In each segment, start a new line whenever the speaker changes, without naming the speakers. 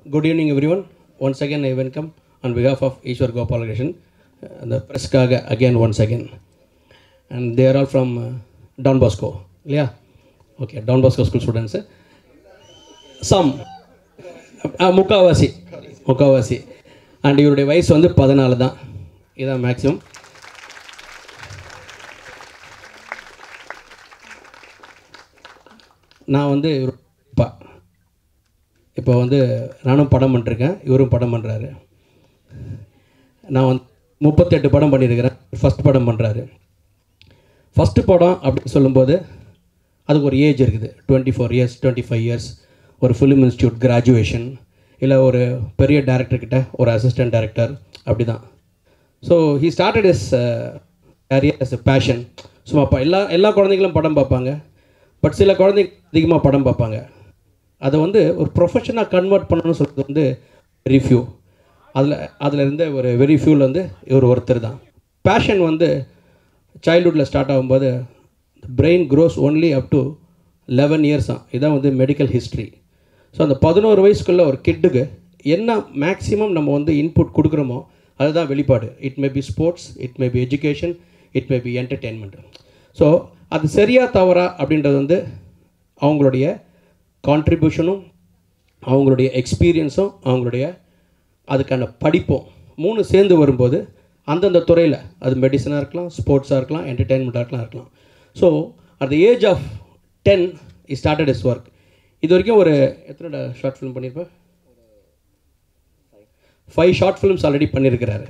Good evening everyone once again I welcome on பிகாஃப் of Eswar Gopalakrishnan அந்த ப்ரெஸ்க்காக again once again and there all from Don Bosco இல்லையா okay Don Bosco school students some முக்காவாசி முக்காவாசி and இவருடைய வயசு வந்து பதினாலு தான் இதான் மேக்ஸிமம் நான் வந்து இவர் அப்பா இப்போ வந்து நானும் படம் பண்ணிருக்கேன் இவரும் படம் பண்ணுறாரு நான் வந்து முப்பத்தெட்டு படம் பண்ணியிருக்கிறேன் ஃபஸ்ட் படம் பண்ணுறாரு ஃபஸ்ட்டு படம் அப்படின்னு சொல்லும்போது அதுக்கு ஒரு ஏஜ் இருக்குது twenty four years twenty five years ஒரு ஃபிலிம் இன்ஸ்டியூட் கிராஜுவேஷன் இல்லை ஒரு பெரிய டேரக்டர் கிட்ட ஒரு அசிஸ்டன்ட் டேரக்டர் அப்படி தான் so he started is career as passion சும்மா அப்போ எல்லா எல்லா குழந்தைங்களும் படம் பார்ப்பாங்க பட் சில குழந்தைங்க அதிகமாக படம் பார்ப்பாங்க அதை வந்து ஒரு ப்ரொஃபஷனாக கன்வெர்ட் பண்ணணும்னு சொல்கிறது வந்து வெரி ஃபியூ அதில் அதில் இருந்த ஒரு வெரி ஃபியூவில் வந்து இவர் ஒருத்தர் தான் பேஷன் வந்து சைல்ட்ஹுட்டில் ஸ்டார்ட் ஆகும்போது brain grows only up to eleven years தான் இதான் வந்து மெடிக்கல் ஹிஸ்ட்ரி ஸோ அந்த பதினோரு வயசுக்குள்ளே ஒரு கிட்டுக்கு என்ன மேக்ஸிமம் நம்ம வந்து இன்புட் கொடுக்குறோமோ அதுதான் வெளிப்பாடு it may be sports it may be education it may be entertainment so அது சரியா தவறா அப்படின்றது வந்து அவங்களுடைய கான்ட்ரிபியூஷனும் அவங்களுடைய எக்ஸ்பீரியன்ஸும் அவங்களுடைய அதுக்கான படிப்பும் மூணு சேர்ந்து வரும்போது அந்தந்த துறையில் அது மெடிசனாக இருக்கலாம் ஸ்போர்ட்ஸாக இருக்கலாம் என்டர்டெயின்மெண்ட்டாக இருக்கலாம் இருக்கலாம் so at the age of ten he started is work இது வரைக்கும் ஒரு எத்தனை ஷார்ட் ஃபிலிம் பண்ணியிருப்பேன் ஃபைவ் ஷார்ட் ஃபிலிம்ஸ் ஆல்ரெடி பண்ணியிருக்கிறாரு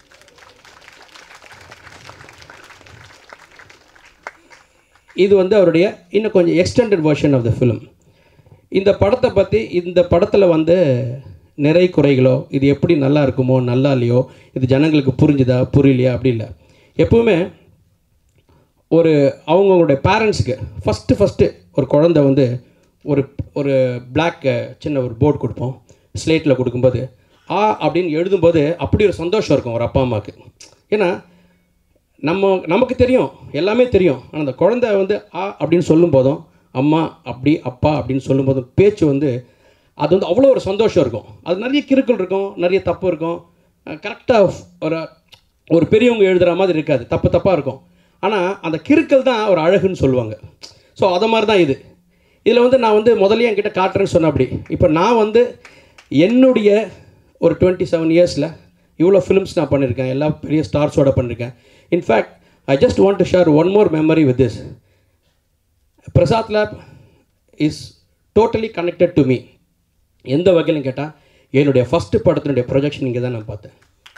இது வந்து அவருடைய இன்னும் கொஞ்சம் extended version of the film இந்த படத்தை பற்றி இந்த படத்தில் வந்து நிறை குறைகளோ இது எப்படி நல்லா இருக்குமோ நல்லா இல்லையோ இது ஜனங்களுக்கு புரிஞ்சுதா புரியலையா அப்படி இல்லை எப்பவுமே ஒரு அவங்கவுங்களுடைய பேரண்ட்ஸுக்கு ஃபஸ்ட்டு ஃபஸ்ட்டு ஒரு குழந்தை வந்து ஒரு ஒரு பிளாக் சின்ன ஒரு போர்டு கொடுப்போம் ஸ்லேட்டில் கொடுக்கும்போது ஆ அப்படின்னு எழுதும்போது அப்படி ஒரு சந்தோஷம் இருக்கும் ஒரு அப்பா அம்மாவுக்கு ஏன்னா நம்ம நமக்கு தெரியும் எல்லாமே தெரியும் ஆனால் அந்த குழந்தை வந்து ஆ அப்படின்னு சொல்லும் போதும் அம்மா அப்படி அப்பா அப்படின்னு சொல்லும் போதும் பேச்சு வந்து அது வந்து அவ்வளோ ஒரு சந்தோஷம் இருக்கும் அது நிறைய கிறுக்கள் இருக்கும் நிறைய தப்பு இருக்கும் கரெக்டாக ஒரு ஒரு பெரியவங்க எழுதுகிற மாதிரி இருக்காது தப்பு தப்பாக இருக்கும் ஆனால் அந்த கிறுக்கல் தான் ஒரு அழகுன்னு சொல்லுவாங்க ஸோ அதை மாதிரி தான் இது இதில் வந்து நான் வந்து முதல்ல என்கிட்ட காட்டுறேன்னு சொன்ன அப்படி இப்போ நான் வந்து என்னுடைய ஒரு டுவெண்ட்டி செவன் இயர்ஸில் இவ்வளோ ஃபிலிம்ஸ் நான் பண்ணியிருக்கேன் எல்லா பெரிய ஸ்டார்ஸோட பண்ணியிருக்கேன் in fact I just want to share one more memory with this Prasad lab is totally connected to me எந்த வகையிலும் கேட்டால் என்னுடைய ஃபஸ்ட்டு படத்தினுடைய ப்ரொஜெக்ஷன் இங்கே தான் நான் பார்த்தேன்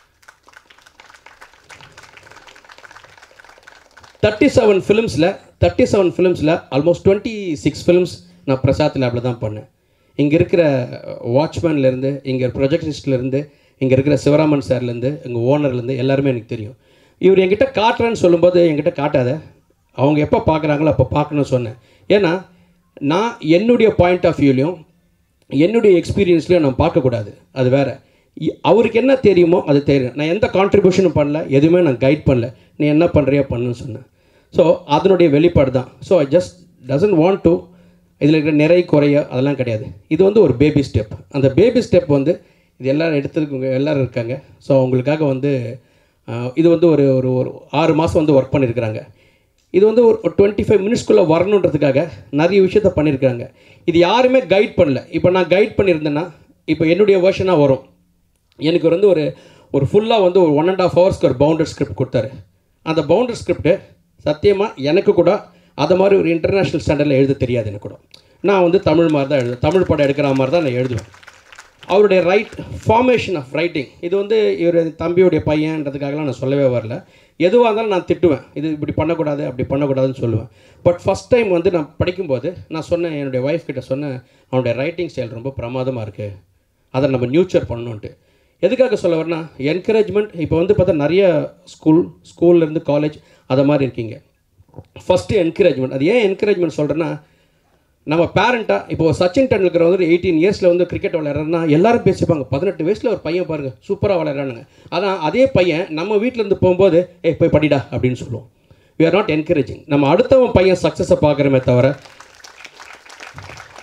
தேர்ட்டி செவன் ஃபிலிம்ஸில் தேர்ட்டி செவன் ஃபிலிம்ஸில் ஆல்மோஸ்ட் டுவெண்ட்டி சிக்ஸ் ஃபிலிம்ஸ் நான் பிரசாத் லேபில் தான் பண்ணேன் இங்கே இருக்கிற வாட்ச்மேன்லேருந்து இங்கே ப்ரொஜெக்டிஸ்ட்லேருந்து இங்கே இருக்கிற சிவராமன் சார்லேருந்து எங்கள் ஓனர்லேருந்து எல்லாருமே எனக்கு தெரியும் இவர் என்கிட்ட காட்டுறேன்னு சொல்லும்போது என்கிட்ட காட்டாத அவங்க எப்போ பார்க்குறாங்களோ அப்போ பார்க்கணும்னு சொன்னேன் ஏன்னா நான் என்னுடைய பாயிண்ட் ஆஃப் வியூலையும் என்னுடைய எக்ஸ்பீரியன்ஸ்லையும் நான் பார்க்கக்கூடாது அது வேறு அவருக்கு என்ன தெரியுமோ அது தெரியும் நான் எந்த கான்ட்ரிபியூஷனும் பண்ணல எதுவுமே நான் கைட் பண்ணல நீ என்ன பண்ணுறியா பண்ணுன்னு சொன்னேன் ஸோ அதனுடைய வெளிப்பாடு தான் so I just doesn't want to இதில் இருக்கிற நிறை குறைய அதெல்லாம் கிடையாது இது வந்து ஒரு பேபி ஸ்டெப் அந்த பேபி ஸ்டெப் வந்து இது எல்லோரும் எடுத்துருக்கவங்க எல்லோரும் இருக்காங்க ஸோ அவங்களுக்காக வந்து இது வந்து ஒரு ஒரு ஒரு ஆறு மாதம் வந்து ஒர்க் பண்ணியிருக்கிறாங்க இது வந்து ஒரு டுவெண்ட்டி ஃபைவ் மினிட்ஸ்க்குள்ளே வரணுன்றதுக்காக நிறைய விஷயத்த பண்ணியிருக்காங்க இது யாருமே கைட் பண்ணல இப்போ நான் கைட் பண்ணியிருந்தேன்னா இப்போ என்னுடைய வேர்ஷனாக வரும் எனக்கு வந்து ஒரு ஒரு ஃபுல்லாக வந்து ஒரு ஒன் அண்ட் ஆஃப் ஹவர்ஸ்க்கு ஒரு பவுண்டர் ஸ்கிரிப்ட் கொடுத்தாரு அந்த பவுண்டர் ஸ்கிரிப்ட்டு சத்தியமாக எனக்கு கூட அதை மாதிரி ஒரு இன்டர்நேஷ்னல் ஸ்டாண்டர்டில் எழுத தெரியாது எனக்கு கூட நான் வந்து தமிழ் மாதிரி தான் எழுதுவேன் தமிழ் படம் எடுக்கிற மாதிரி தான் நான் எழுதுவேன் அவருடைய ரைட் ஃபார்மேஷன் ஆஃப் ரைட்டிங் இது வந்து இவர் தம்பியுடைய பையன்றதுக்காகலாம் நான் சொல்லவே வரல எதுவாக இருந்தாலும் நான் திட்டுவேன் இது இப்படி பண்ணக்கூடாது அப்படி பண்ணக்கூடாதுன்னு சொல்லுவேன் பட் ஃபஸ்ட் டைம் வந்து நான் படிக்கும்போது நான் சொன்னேன் என்னுடைய ஒய்ஃப் கிட்ட சொன்னேன் அவனுடைய ரைட்டிங் ஸ்டைல் ரொம்ப பிரமாதமாக இருக்குது அதை நம்ம நியூச்சர் பண்ணணுன்ட்டு எதுக்காக சொல்ல வரேன்னா என்கரேஜ்மெண்ட் இப்போ வந்து பார்த்தா நிறைய ஸ்கூல் ஸ்கூல்லேருந்து காலேஜ் அதை மாதிரி இருக்கீங்க ஃபஸ்ட்டு என்கரேஜ்மெண்ட் அது ஏன் என்கரேஜ்மெண்ட் சொல்கிறேன்னா நம்ம பேரண்ட்டாக இப்போ சச்சின் டெண்டுல்கர் வந்து எயிட்டீன் இயர்ஸில் வந்து கிரிக்கெட் விளையாடுறதுனா எல்லாரும் பேசிப்பாங்க பதினெட்டு வயசில் ஒரு பையன் பாருங்கள் சூப்பராக விளையாடுறானுங்க அதான் அதே பையன் நம்ம வீட்டிலேருந்து போகும்போது ஏய் போய் படிடா அப்படின்னு சொல்லுவோம் வி ஆர் நாட் என்கரேஜிங் நம்ம அடுத்தவன் பையன் சக்ஸஸை பார்க்குறமே தவிர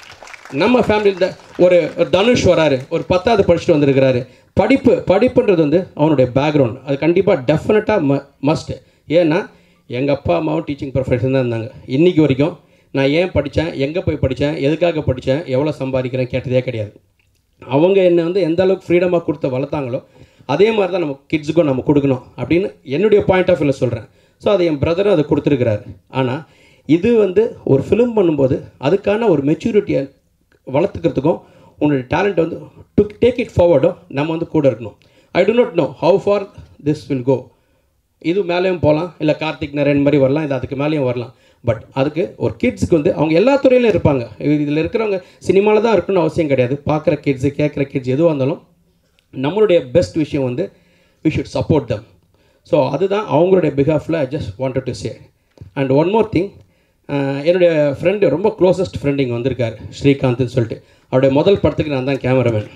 நம்ம ஃபேமிலியில் இந்த ஒரு ஒரு தனுஷ் வராரு ஒரு பத்தாவது படிச்சுட்டு வந்திருக்கிறாரு படிப்பு படிப்புன்றது வந்து அவனுடைய பேக்ரவுண்ட் அது கண்டிப்பாக டெஃபினட்டாக ம மஸ்ட்டு ஏன்னா எங்கள் அப்பா அம்மாவும் டீச்சிங் ப்ரொஃபஷன் தான் இருந்தாங்க இன்றைக்கி வரைக்கும் நான் ஏன் படித்தேன் எங்கே போய் படித்தேன் எதுக்காக படித்தேன் எவ்வளோ சம்பாதிக்கிறேன் கேட்டதே கிடையாது அவங்க என்னை வந்து எந்த அளவுக்கு ஃப்ரீடமாக கொடுத்து வளர்த்தாங்களோ அதே மாதிரி தான் நம்ம கிட்ஸுக்கும் நம்ம கொடுக்கணும் அப்படின்னு என்னுடைய பாயிண்ட் ஆஃப் வியூவில் சொல்கிறேன் ஸோ அதை என் பிரதரும் அதை கொடுத்துருக்கிறாரு ஆனால் இது வந்து ஒரு ஃபிலிம் பண்ணும்போது அதுக்கான ஒரு மெச்சூரிட்டியை வளர்த்துக்கிறதுக்கும் உன்னோட டேலண்ட் வந்து டு டேக் இட் ஃபார்வர்டும் நம்ம வந்து கூட இருக்கணும் I do not know how far this will go இது மேலேயும் போகலாம் இல்லை கார்த்திக் நரேன் மாதிரி வரலாம் இது அதுக்கு மேலேயும் வரலாம் பட் அதுக்கு ஒரு கிட்ஸுக்கு வந்து அவங்க எல்லா துறையிலும் இருப்பாங்க இதில் இருக்கிறவங்க சினிமாவில் தான் இருக்கணும்னு அவசியம் கிடையாது பார்க்குற கிட்ஸு கேட்குற கிட்ஸ் எதுவாக இருந்தாலும் நம்மளுடைய பெஸ்ட் விஷயம் வந்து we should support them so அதுதான் அவங்களுடைய பிஹாஃபில் I just wanted to say and one more thing என்னுடைய ஃப்ரெண்டு ரொம்ப க்ளோசஸ்ட் ஃப்ரெண்ட் இங்கே வந்திருக்காரு ஸ்ரீகாந்த்னு சொல்லிட்டு அவருடைய முதல் படத்துக்கு நான் தான் கேமராமேன்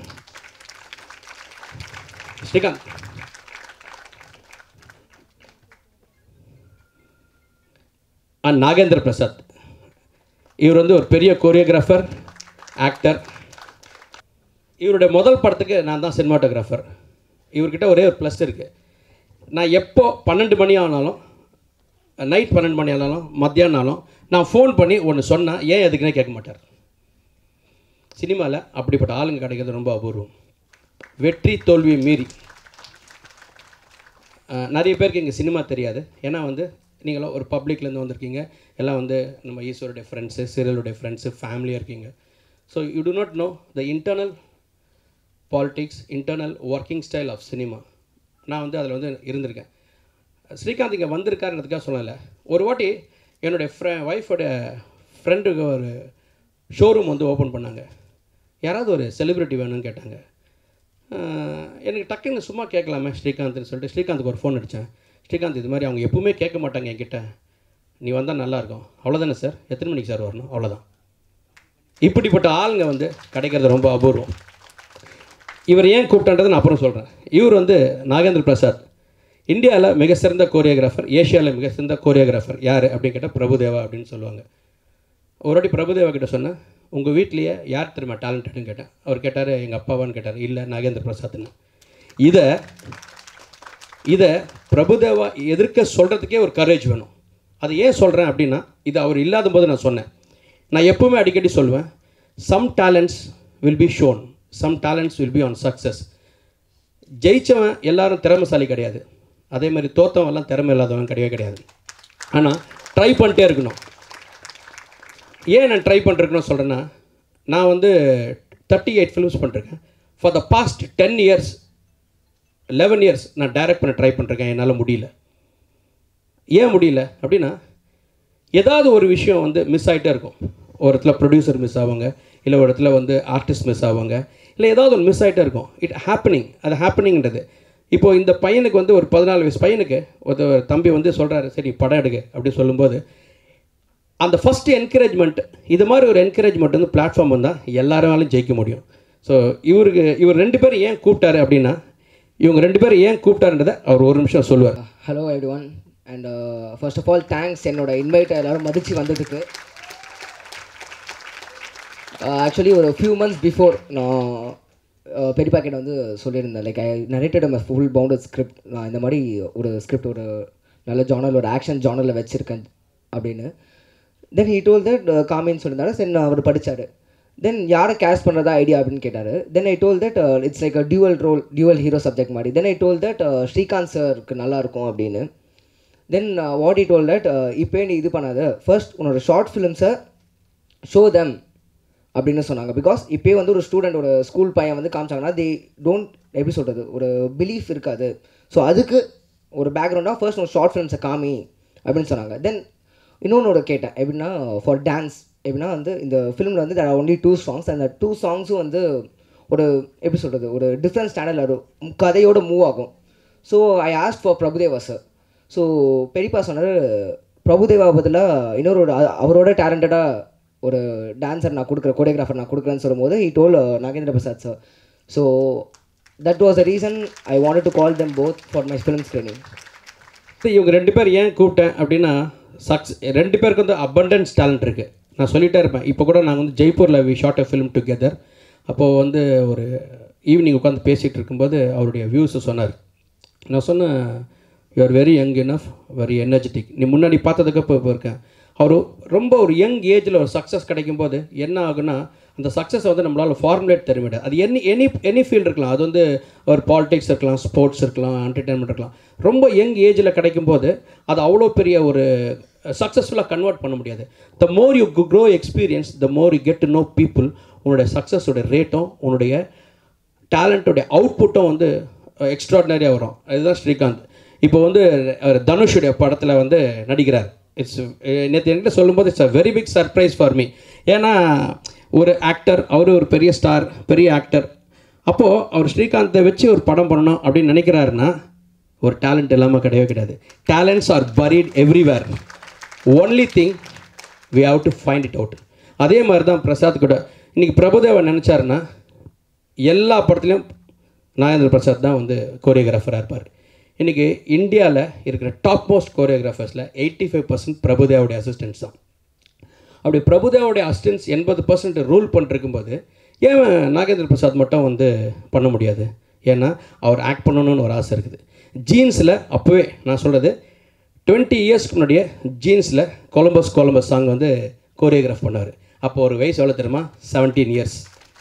ஸ்ரீகாந்த் அண்ட் நாகேந்திர பிரசாத் இவர் வந்து ஒரு பெரிய கொரியோகிராஃபர் ஆக்டர் இவருடைய முதல் படத்துக்கு நான் தான் சினிமாட்டோகிராஃபர் இவர்கிட்ட ஒரே ஒரு ப்ளஸ் இருக்குது நான் எப்போ பன்னெண்டு மணி ஆனாலும் நைட் பன்னெண்டு மணி ஆனாலும் மத்தியானாலும் நான் ஃபோன் பண்ணி ஒன்று சொன்னால் ஏன் எதுக்குன்னே கேட்க மாட்டார் சினிமாவில் அப்படிப்பட்ட ஆளுங்க கிடைக்கிறது ரொம்ப அபூர்வம் வெற்றி தோல்வி மீறி அஹ், நிறைய பேருக்கு இங்கே சினிமா தெரியாது ஏன்னா வந்து நீங்களும் ஒரு பப்ளிக்லேருந்து வந்திருக்கீங்க எல்லாம் வந்து நம்ம ஈஸ்வருடைய ஃப்ரெண்ட்ஸு சீரியலுடைய ஃப்ரெண்ட்ஸு ஃபேமிலியாக இருக்கீங்க so you do not know the internal politics internal working style of cinema நான் வந்து அதில் வந்து இருந்திருக்கேன் ஸ்ரீகாந்த் இங்கே வந்திருக்காருன்றதுக்காக சொல்லலை ஒரு வாட்டி என்னுடைய ஃப்ரெ ஒய்ஃபோடைய ஃப்ரெண்டுக்கு ஒரு ஷோரூம் வந்து ஓப்பன் பண்ணாங்க யாராவது ஒரு செலிப்ரிட்டி வேணும்னு கேட்டாங்க ஆஹ் எனக்கு டக்குன்னு சும்மா கேட்கலாமே ஸ்ரீகாந்த்னு சொல்லிட்டு ஸ்ரீகாந்துக்கு ஒரு ஃபோன் அடித்தேன் ஸ்ரீகாந்த் இது மாதிரி அவங்க எப்பவுமே கேட்க மாட்டாங்க என்கிட்ட நீ வந்தால் நல்லாயிருக்கும் அவ்வளோதானே சார் எத்தனை மணிக்கு சார் வரணும் அவ்வளோதான் இப்படிப்பட்ட ஆளுங்க வந்து கிடைக்கிறது ரொம்ப அபூர்வம் இவர் ஏன் கூப்பிட்டன்றதை நான் அப்புறம் சொல்கிறேன் இவர் வந்து நாகேந்திர பிரசாத் இந்தியாவில் மிக சிறந்த கோரியோகிராஃபர் ஏஷியாவில் மிக சிறந்த கோரியோகிராஃபர் யார் அப்படின்னு கேட்டால் பிரபுதேவா அப்படின்னு சொல்லுவாங்க ஒரு வாட்டி பிரபுதேவா கிட்ட சொன்னேன் உங்கள் வீட்லேயே யார் தெரியுமா டேலண்டட்னு கேட்டேன் அவர் கேட்டார் எங்கள் அப்பாவான்னு கேட்டார் இல்லை நாகேந்திர பிரசாத்னு இதை இதை பிரபுதேவா எதிர்க்க சொல்கிறதுக்கே ஒரு கரேஜ் வேணும் அது ஏன் சொல்கிறேன் அப்படின்னா இது அவர் இல்லாத போது நான் சொன்னேன் நான் எப்பவுமே அடிக்கடி சொல்லுவேன் some talents will be shown some talents will be on success ஜெயிச்சவன் எல்லாரும் திறமைசாலி கிடையாது அதே மாதிரி தோத்தவன் எல்லாம் திறமை இல்லாதவன் கிடையவே கிடையாது ஆனால் ட்ரை பண்ணிட்டே இருக்கணும் ஏன் நான் ட்ரை பண்ணிருக்கணும் சொல்கிறேன்னா நான் வந்து தேர்ட்டி எயிட் ஃபிலிம்ஸ் பண்ணிருக்கேன் for the past ten years eleven years நான் டைரக்ட் பண்ண ட்ரை பண்ணிருக்கேன் என்னால் முடியல ஏன் முடியல அப்படின்னா ஏதாவது ஒரு விஷயம் வந்து மிஸ் ஆகிட்டே இருக்கும் ஒரு இடத்துல ப்ரொடியூசர் மிஸ் ஆவாங்க இல்லை ஒரு இடத்துல வந்து ஆர்டிஸ்ட் மிஸ் ஆவாங்க இல்லை ஏதாவது ஒன்று மிஸ் ஆகிட்டே இருக்கும் இட் ஹேப்பனிங் அது ஹேப்பனிங்கிறது இப்போ இந்த பையனுக்கு வந்து ஒரு பதினாலு வயசு பையனுக்கு ஒரு தம்பி வந்து சொல்கிறாரு சரி படம் எடுக்கு அப்படி சொல்லும்போது அந்த ஃபஸ்ட்டு என்கரேஜ்மெண்ட் இது மாதிரி ஒரு என்கரேஜ்மெண்ட் வந்து பிளாட்ஃபார்ம் வந்தால் எல்லாராலும் ஜெயிக்க முடியும் ஸோ இவருக்கு இவர் ரெண்டு பேரும் ஏன் கூப்பிட்டாரு அப்படின்னா இவங்க ரெண்டு பேரும் ஏன் கூப்பிட்டாருன்றதை அவர் ஒரு நிமிஷம் சொல்லுவார்
hello everyone and first of all thanks என்னோட இன்வைட்டை எல்லாரும் மதித்து வந்ததுக்கு ஆக்சுவலி ஒரு ஃபியூ மந்த்ஸ் பிஃபோர் நான் uh, பெரியப்பா கிட்ட வந்து சொல்லியிருந்தேன் like I narrated a full bounded script நான் இந்த மாதிரி ஒரு ஸ்கிரிப்ட் ஒரு நல்ல ஜானல் ஒரு ஆக்ஷன் ஜானலில் வச்சுருக்கேன் அப்படின்னு தென் ஹீ டோல் தட் காமின்னு சொல்லியிருந்தாரு தென் அவர் படித்தார் தென் யாரை கேஷ் பண்ணுறதா ஐடியா அப்படின்னு கேட்டார் then I told that it's like a dual role dual hero subject மாதிரி then I told that Srikanth சருக்கு நல்லாயிருக்கும் அப்படின்னு then what he told that இப்போ நீ இது பண்ணாத ஃபர்ஸ்ட் உன்னோட ஷார்ட் ஃபிலிம்ஸை ஷோ தெம் அப்படின்னு சொன்னாங்க பிகாஸ் இப்போயே வந்து ஒரு ஸ்டூடெண்ட் ஒரு ஸ்கூல் பையன் வந்து காமிச்சாங்கன்னா தே டோன்ட் எப்படி சொல்கிறது ஒரு பிலீஃப் இருக்காது ஸோ அதுக்கு ஒரு பேக்ரவுண்டாக ஃபர்ஸ்ட் ஒரு ஷார்ட் ஃபிலிம்ஸை காமி அப்படின்னு சொன்னாங்க தென் இன்னொன்று கேட்டேன் எப்படின்னா ஃபார் டான்ஸ் எப்படின்னா வந்து இந்த ஃபிலிமில் வந்து தேர் ஒன்லி டூ சாங்ஸ் அந்த டூ சாங்ஸும் வந்து ஒரு எப்படி சொல்கிறது ஒரு டிஃப்ரெண்ட் ஸ்டாண்டர்டில் ஒரு கதையோட மூவ் ஆகும் so I ask for Prabhu Deva sir so பெரியப்பா சொன்னார் பிரபுதேவா பதிலாக இன்னொரு ஒரு அ- அவரோட டேலண்டடாக ஒரு டான்ஸர் நான் கொடுக்குறேன் கோரியோகிராஃபர் நான் கொடுக்குறேன்னு சொல்லும்போது he told Nagendra Prasad sir so that was the reason I wanted to call them both for my film screening
சரி, இவங்க ரெண்டு பேர் ஏன் கூப்பிட்டேன் அப்படின்னா சக்ஸ் ரெண்டு பேருக்கு வந்து அபண்டன்ஸ் டேலண்ட் இருக்குது நான் சொல்லிட்டே இருப்பேன் இப்போ கூட நாங்கள் வந்து ஜெய்ப்பூரில் we shot a film together அப்போது வந்து ஒரு ஈவினிங் உட்காந்து பேசிகிட்டு இருக்கும்போது அவருடைய வியூஸை சொன்னார் நான் சொன்னேன் you are very young enough very energetic நீ முன்னாடி பார்த்ததுக்கு இப்போ இப்போ இருக்கேன் அவர் ரொம்ப ஒரு யங் ஏஜில் ஒரு சக்ஸஸ் கிடைக்கும் போது என்ன ஆகுன்னா அந்த சக்ஸஸை வந்து நம்மளால் ஃபார்முலேட் தர முடியாது அது எனி எனி எனி ஃபீல்டு இருக்கலாம் அது வந்து ஒரு பாலிடிக்ஸ் இருக்கலாம் ஸ்போர்ட்ஸ் இருக்கலாம் என்டர்டெயின்மெண்ட் இருக்கலாம் ரொம்ப யங் ஏஜில் கிடைக்கும் போது அது அவ்வளோ பெரிய ஒரு சக்ஸஸ்ஃபுல்லாக கன்வெர்ட் பண்ண முடியாது the more you grow experience the more you get to know people உன்னுடைய சக்ஸஸோட ரேட்டும் உன்னுடைய டேலண்ட்டோடைய அவுட்புட்டும் வந்து எக்ஸ்ட்ராடினரியாக வரும் அதுதான் ஸ்ரீகாந்த் இப்போ வந்து அவர் தனுஷுடைய படத்தில் வந்து நடிக்கிறார் இட்ஸ் நேற்று என்கிட்ட சொல்லும்போது it's a very big surprise for me ஏன்னா ஒரு ஆக்டர் அவர் ஒரு பெரிய ஸ்டார் பெரிய ஆக்டர் அப்போது அவர் ஸ்ரீகாந்தை வச்சு ஒரு படம் பண்ணணும் அப்படின்னு நினைக்கிறாருன்னா ஒரு டேலண்ட் இல்லாமல் கிடையவே கிடையாது talents are buried everywhere only thing we have to find it out அதே மாதிரி தான் பிரசாத் கூட இன்றைக்கி பிரபுதேவன் நினச்சாருன்னா எல்லா படத்துலையும் நாகேந்திர பிரசாத் தான் வந்து கோரியோகிராஃபராக இருப்பார் இன்றைக்கி இந்தியாவில் இருக்கிற டாப் மோஸ்ட் கோரியோகிராஃபர்ஸில் எயிட்டி ஃபைவ் பர்சன்ட் பிரபுதேவோடைய அசிஸ்டன்ஸ் தான் அப்படி பிரபுதேவோடைய அசிஸ்டன்ஸ் எண்பது பர்சன்ட் ரூல் பண்ணிருக்கும்போது ஏன் நாகேந்திர பிரசாத் மட்டும் வந்து பண்ண முடியாது ஏன்னா அவர் ஆக்ட் பண்ணணும்னு ஒரு ஆசை இருக்குது ஜீன்ஸில் அப்போவே நான் சொல்கிறது டுவெண்ட்டி இயர்ஸ்க்கு முன்னாடியே ஜீன்ஸில் கொலம்பஸ் கொலம்பஸ் சாங் வந்து கோரியோகிராஃப் பண்ணார் அப்போ ஒரு வயசு எவ்வளோ தெரியுமா செவன்டீன் இயர்ஸ்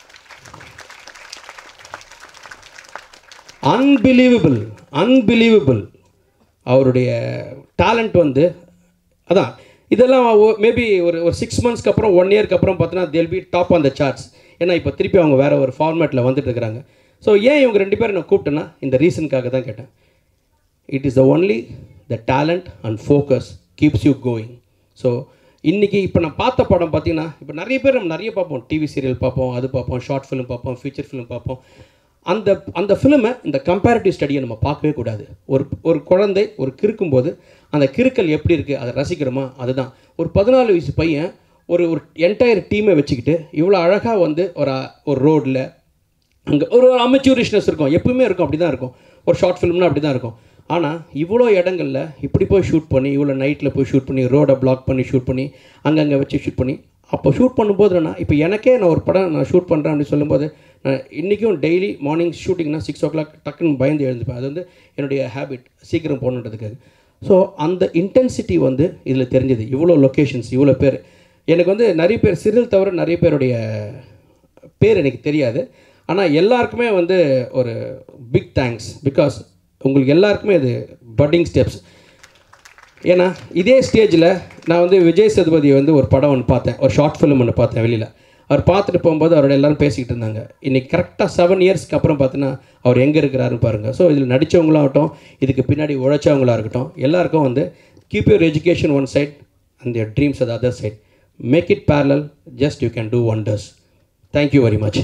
அன்பிலீவபிள் அன்பிலீவபிள் அவருடைய டேலண்ட் வந்து அதான் இதெல்லாம் மேபி ஒரு ஒரு சிக்ஸ் மந்த்ஸ்க்கு அப்புறம் ஒன் இயர்க்கு அப்புறம் பார்த்தீங்கன்னா they'll be top on the charts ஏன்னா இப்போ திருப்பி அவங்க வேறு ஒரு ஃபார்மேட்டில் வந்துட்டு இருக்கிறாங்க ஸோ ஏன் இவங்க ரெண்டு பேரும் நான் கூப்பிட்டேன்னா இந்த ரீசனுக்காக தான் கேட்டேன் it is the only the talent and focus keeps you going so இன்றைக்கி இப்போ நான் பார்த்த படம் பார்த்தீங்கன்னா இப்போ நிறைய பேர் நம்ம நிறைய பார்ப்போம் டிவி சீரியல் பார்ப்போம் அது பார்ப்போம் ஷார்ட் ஃபிலிம் பார்ப்போம் ஃபீச்சர் ஃபிலிம் பார்ப்போம் அந்த அந்த ஃபிலிமை இந்த கம்பேரிட்டிவ் ஸ்டடியை நம்ம பார்க்கவே கூடாது ஒரு ஒரு குழந்தை ஒரு கிறுக்கும்போது அந்த கிறுக்கல் எப்படி இருக்குது அதை ரசிக்கிறோமா அதுதான் ஒரு பதினாலு வயசு பையன் ஒரு ஒரு என்டையர் டீமை வச்சுக்கிட்டு இவ்வளோ அழகாக வந்து ஒரு ஒரு ரோடில் அங்கே ஒரு அமெச்சூரிஷ்னஸ் இருக்கும் எப்பவுமே இருக்கும் அப்படி தான் இருக்கும் ஒரு ஷார்ட் ஃபிலிம்னா அப்படி தான் இருக்கும் ஆனால் இவ்வளோ இடங்களில் இப்படி போய் ஷூட் பண்ணி இவ்வளோ நைட்டில் போய் ஷூட் பண்ணி ரோடை பிளாக் பண்ணி ஷூட் பண்ணி அங்கங்கே வச்சு ஷூட் பண்ணி அப்போ ஷூட் பண்ணும்போது நான் இப்போ எனக்கே நான் ஒரு படம் நான் ஷூட் பண்ணுறேன் அப்படின்னு சொல்லும்போது நான் இன்றைக்கும் டெய்லி மார்னிங் ஷூட்டிங்னா சிக்ஸ் ஓ கிளாக் டக்குன்னு பயந்து எழுந்துப்பேன் அது வந்து என்னுடைய ஹேபிட் சீக்கிரம் போகணுன்றதுக்காக ஸோ அந்த இன்டென்சிட்டி வந்து இதில் தெரிஞ்சது இவ்வளோ லொக்கேஷன்ஸ் இவ்வளோ பேர் எனக்கு வந்து நிறைய பேர் சிறில் தவிர நிறைய பேருடைய பேர் எனக்கு தெரியாது ஆனால் எல்லாருக்குமே வந்து ஒரு பிக் தேங்க்ஸ் பிகாஸ் உங்களுக்கு எல்லாருக்குமே இது பட்டிங் ஸ்டெப்ஸ் ஏன்னா இதே ஸ்டேஜில் நான் வந்து விஜய் சேதுபதி வந்து ஒரு படம் ஒன்று பார்த்தேன் ஒரு ஷார்ட் ஃபிலிம் ஒன்று பார்த்தேன் வெளியில் அவர் பார்த்துட்டு போகும்போது அவரோட எல்லாரும் பேசிக்கிட்டு இருந்தாங்க இன்றைக்கி கரெக்டாக செவன் இயர்ஸ்க்கு அப்புறம் பார்த்தீங்கன்னா அவர் எங்கே இருக்கிறாருன்னு பாருங்கள் ஸோ இதில் நடித்தவங்களாகட்டும் இதுக்கு பின்னாடி உழைச்சவங்களா இருக்கட்டும் எல்லாருக்கும் வந்து keep your education one side and your dreams அது other side make it parallel just you can do wonders thank you very much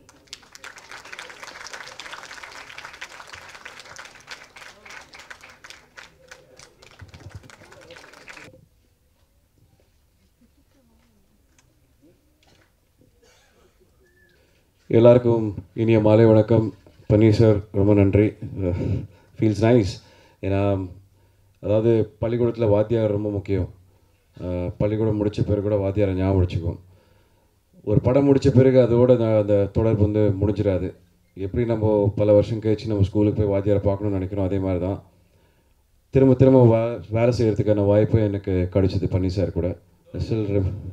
எல்லாருக்கும் இனிய மாலை வணக்கம் பன்னீர் சார் ரொம்ப நன்றி ஃபீல்ஸ் நைஸ் ஏன்னா அதாவது பள்ளிக்கூடத்தில் வாத்தியார் ரொம்ப முக்கியம் அஹ், பள்ளிக்கூடம் முடித்த பிறகு கூட வாத்தியாரை ஞாபகம் வச்சுக்கும் ஒரு படம் முடித்த பிறகு அதோட நான் அந்த தொடர்பு வந்து முடிஞ்சிடாது எப்படி நம்ம பல வருஷம் கழிச்சு நம்ம ஸ்கூலுக்கு போய் வாத்தியாரை பார்க்கணும்னு நினைக்கிறோம் அதே மாதிரி தான் திரும்ப திரும்ப வா வேலை செய்கிறதுக்கான வாய்ப்பு எனக்கு கிடைச்சது பன்னி சார் கூட still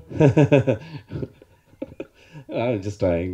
just trying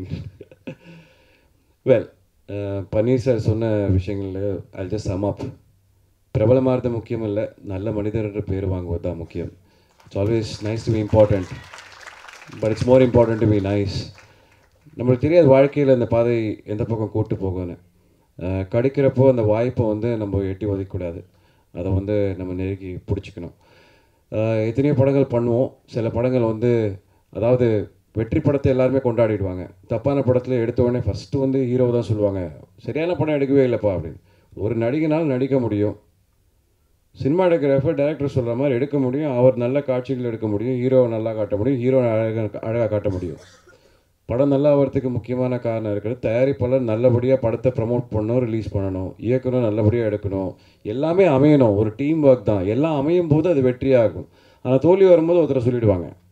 well Panneer sir சொன்ன விஷயங்களில் ஐ ஜஸ்ட் சம் அப் பிரபலமாகிறது முக்கியம் இல்லை நல்ல மனிதர்ன்ற பேர் வாங்குவது தான் முக்கியம் it's always nice to be important but it's more important to be nice நம்மளுக்கு தெரியாது வாழ்க்கையில் இந்த பாதை எந்த பக்கம் கூட்டு போகும்னு அஹ், கிடைக்கிறப்போ அந்த வாய்ப்பை வந்து நம்ம எட்டி ஒதுக்கக்கூடாது அதை வந்து நம்ம நெருக்கி பிடிச்சிக்கணும் அஹ், எத்தனையோ படங்கள் பண்ணுவோம் சில படங்கள் வந்து அதாவது வெற்றி படத்தை எல்லாருமே கொண்டாடிடுவாங்க தப்பான படத்தில் எடுத்த உடனே ஃபஸ்ட்டு வந்து ஹீரோ தான் சொல்லுவாங்க சரியான படம் எடுக்கவே இல்லைப்பா அப்படின்னு ஒரு நடிகனால் நடிக்க முடியும் சினிமாட்டோகிராஃபர் டைரக்டர் சொல்கிற மாதிரி எடுக்க முடியும் அவர் நல்ல காட்சிகள் எடுக்க முடியும் ஹீரோவை நல்லா காட்ட முடியும் ஹீரோ அழகாக அழகாக காட்ட முடியும் படம் நல்லா வரதுக்கு முக்கியமான காரணம் இருக்கிறது தயாரிப்பாளர் நல்லபடியாக படத்தை ப்ரமோட் பண்ணணும் ரிலீஸ் பண்ணணும் இயக்கணும் நல்லபடியாக எடுக்கணும் எல்லாமே அமையணும் ஒரு டீம் ஒர்க் தான் எல்லாம் அமையும் போது அது வெற்றியாகும் ஆனால் தோல்வி வரும்போது ஒருத்தர் சொல்லிடுவாங்க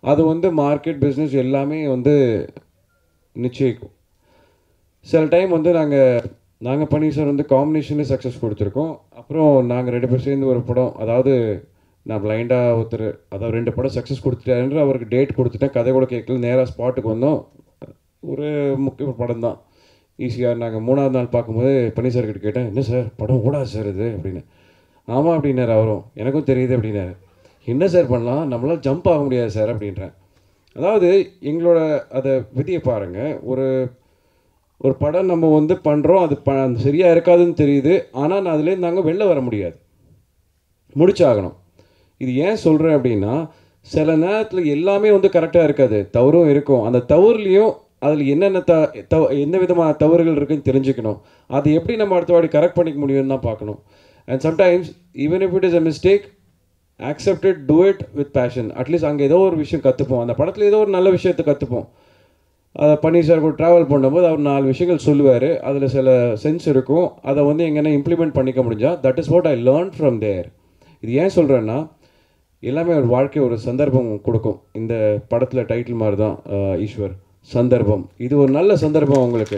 அது வந்து மார்க்கெட் பிஸ்னஸ் எல்லாமே வந்து நிச்சயிக்கும் சில டைம் வந்து நாங்கள் நாங்கள் பண்ணி சார் வந்து காம்பினேஷன்லேயே சக்ஸஸ் கொடுத்துருக்கோம் அப்புறம் நாங்கள் ரெண்டு பேர் சேர்ந்து ஒரு படம் அதாவது நான் பிளைண்டாக ஒருத்தர் அதாவது ரெண்டு படம் சக்ஸஸ் கொடுத்துட்டாருன்ற அவருக்கு டேட் கொடுத்துட்டேன் கதை கூட கேட்கல நேராக ஸ்பாட்டுக்கு வந்தோம் ஒரு முக்கிய படம் தான் ஈஸியாக நாங்கள் மூணாவது நாள் பார்க்கும்போது பன்னி சார் கிட்ட கேட்டேன் என்ன சார் படம் ஓடாது சார் இது அப்படின்னு ஆமாம் அப்படின்னாரு அவரும் எனக்கும் தெரியுது அப்படின்னாரு என்ன சார் பண்ணலாம் நம்மளால் ஜம்ப் ஆக முடியாது சார் அப்படின்றேன் அதாவது எங்களோட அதை விதியை பாருங்கள் ஒரு ஒரு படம் நம்ம வந்து பண்ணுறோம் அது ப அது சரியாக இருக்காதுன்னு தெரியுது ஆனால் நான் அதுலேருந்து நாங்கள் வெளில வர முடியாது முடிச்சாகணும் இது ஏன் சொல்கிறேன் அப்படின்னா சில நேரத்தில் எல்லாமே வந்து கரெக்டாக இருக்காது தவறும் இருக்கும் அந்த தவறுலையும் அதில் என்னென்ன த தவ எந்த விதமான தவறுகள் இருக்குன்னு தெரிஞ்சுக்கணும் அது எப்படி நம்ம அடுத்த வாட்டி கரெக்ட் பண்ணிக்க முடியும்னு தான் பார்க்கணும் and sometimes even if it is a mistake accepted do it with passion at least அங்கே ஏதோ ஒரு விஷயம் கற்றுப்போம் அந்த படத்தில் ஏதோ ஒரு நல்ல விஷயத்தை கற்றுப்போம் அதை பன்னீர் சார் கூட ட்ராவல் பண்ணும்போது அவர் நாலு விஷயங்கள் சொல்லுவார் அதில் சில சென்ஸ் இருக்கும் அதை வந்து எங்கன்னா இம்ப்ளிமெண்ட் பண்ணிக்க முடிஞ்சா that is what I learn from there இது ஏன் சொல்கிறேன்னா எல்லாமே ஒரு வாழ்க்கை ஒரு சந்தர்ப்பம் கொடுக்கும் இந்த படத்தில் டைட்டில் மாதிரி தான் அஹ், ஈஸ்வர் சந்தர்ப்பம் இது ஒரு நல்ல சந்தர்ப்பம் உங்களுக்கு